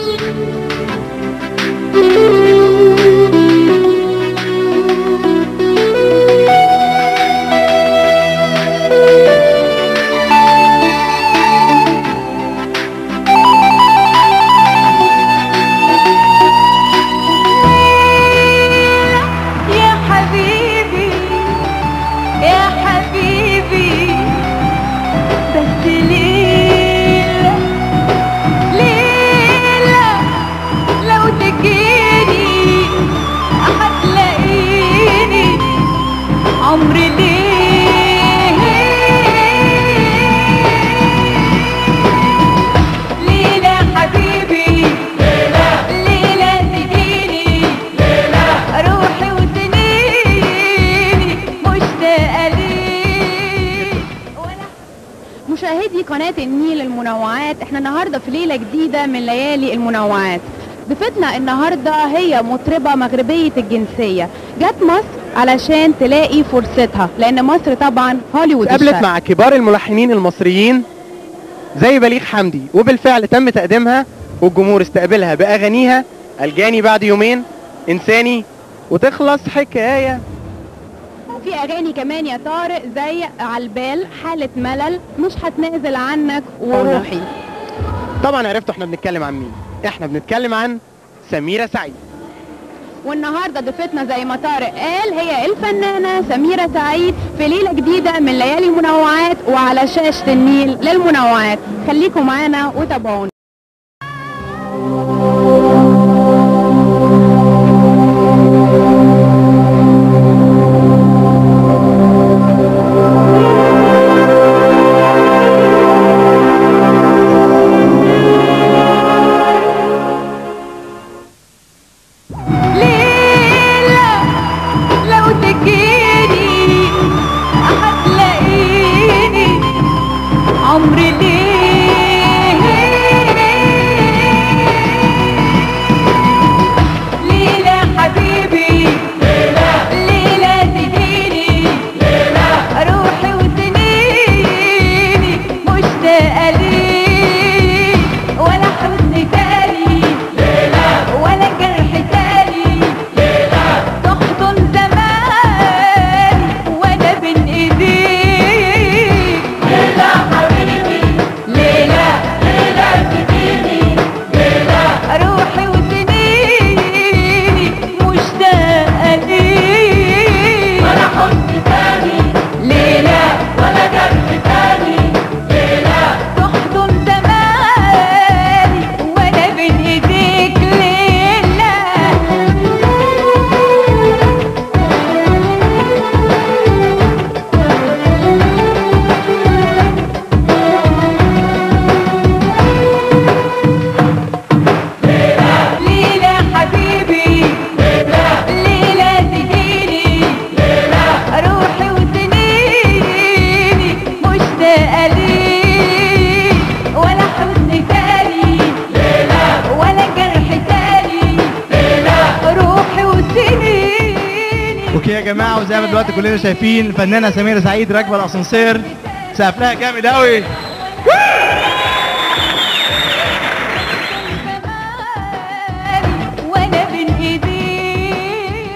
يا حبيبي يا حبيبي بس ليلة ليلة لو تجيني هتلاقيني عمري ليه ليلة حبيبي ليلة ليلة تجيني روحي وسنيني مشتاقة ليك مشاهدي قناة النيل المنوعات احنا النهاردة في ليلة جديدة من ليالي المنوعات ضيفتنا النهاردة هي مطربة مغربية الجنسية جت مصر علشان تلاقي فرصتها لان مصر طبعا هوليوود اتقابلت الشرق. مع كبار الملحنين المصريين زي بليغ حمدي وبالفعل تم تقديمها والجمهور استقبلها باغانيها الجاني بعد يومين انساني وتخلص حكايه في اغاني كمان يا طارق زي عالبال حالة ملل مش هتنازل عنك وروحي طبعا عرفتوا احنا بنتكلم عن مين احنا بنتكلم عن سميره سعيد والنهارده ضيفتنا زي ما طارق قال هي الفنانه سميره سعيد في ليله جديده من ليالي المنوعات وعلى شاشه النيل للمنوعات خليكم معانا وتابعونا ليلة لو تجيني هتلاقيني عمري ليه ليلة حبيبي ليلة ليلة تجيني ليلة روحي وسنيني مشتاقة ليك ولا حزن تاني ليلة ولا جرح تاني ليلة تحضن زمان وانا بين ايديك ليلة حبيبي ليلة ليلة تجيني ليلة روحي وسنيني مشتاقة ليك ولا حزن تاني ليلة ولا جرح تاني ليلة تحضن زماني وانا بين ايديك ليلة ليلة حبيبي ليلة ليلة تجيني ليلة روحي وسنيني مشتاقة ليك ولا حزن تاني ليلة ولا جرح تاني ليلة روحي وسنيني اوكي يا جماعه وزي ما دلوقتي كلنا شايفين الفنانه سميره سعيد راكبه الاسانسير سقف لها جامد قوي وانا بين ايديك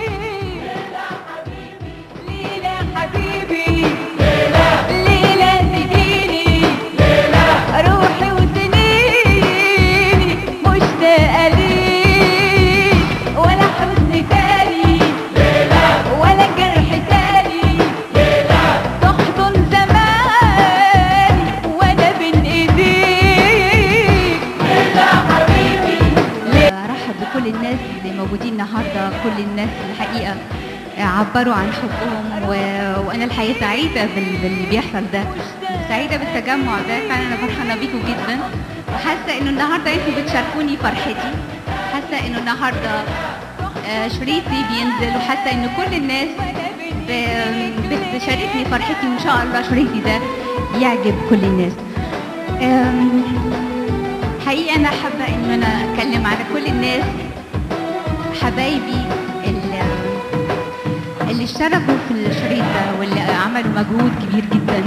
ليلى حبيبي ليلى ليلى تجيني ليلى روحي وسنيني مشتاقة ليك ولا حزن تاني ليلى ولا جرح تاني ليلى تحضن زماني وانا بين ايديك ليلى حبيبي برحب بكل الناس اللي موجودين النهارده كل الناس الحقيقه عبروا عن حبهم و... وانا الحقيقه سعيده بال... باللي بيحصل ده سعيده بالتجمع ده فعلا انا فرحانه بيكم جدا وحاسه انه النهارده انتوا بتشاركوني فرحتي حاسه انه النهارده آه، شريطي بينزل وحاسه ان كل الناس ب- بتشاركني فرحتي وان شاء الله شريطي ده يعجب كل الناس آم، حقيقة أنا حابة إن أنا أتكلم على كل الناس حبايبي اللي, اللي اشتركوا في الشريط ده واللي عملوا مجهود كبير جدا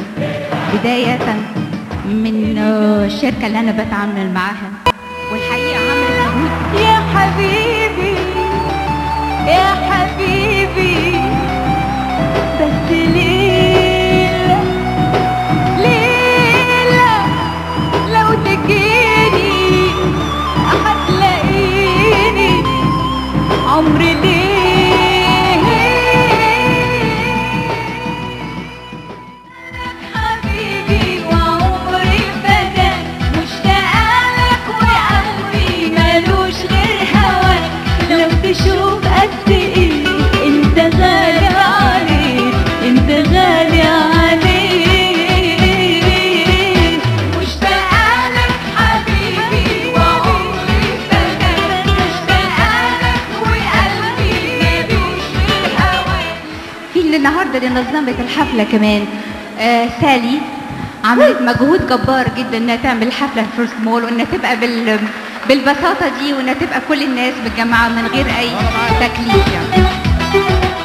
بداية من آه، الشركة اللي أنا بتعامل معاها والحقيقة عملت مجهود النهارده اللي نظمت الحفله كمان آه سالي عملت مجهود جبار جدا انها تعمل حفله في فيرست مول وانها تبقى بال بالبساطه دي وانها تبقى كل الناس متجمعه من غير اي تكليف يعني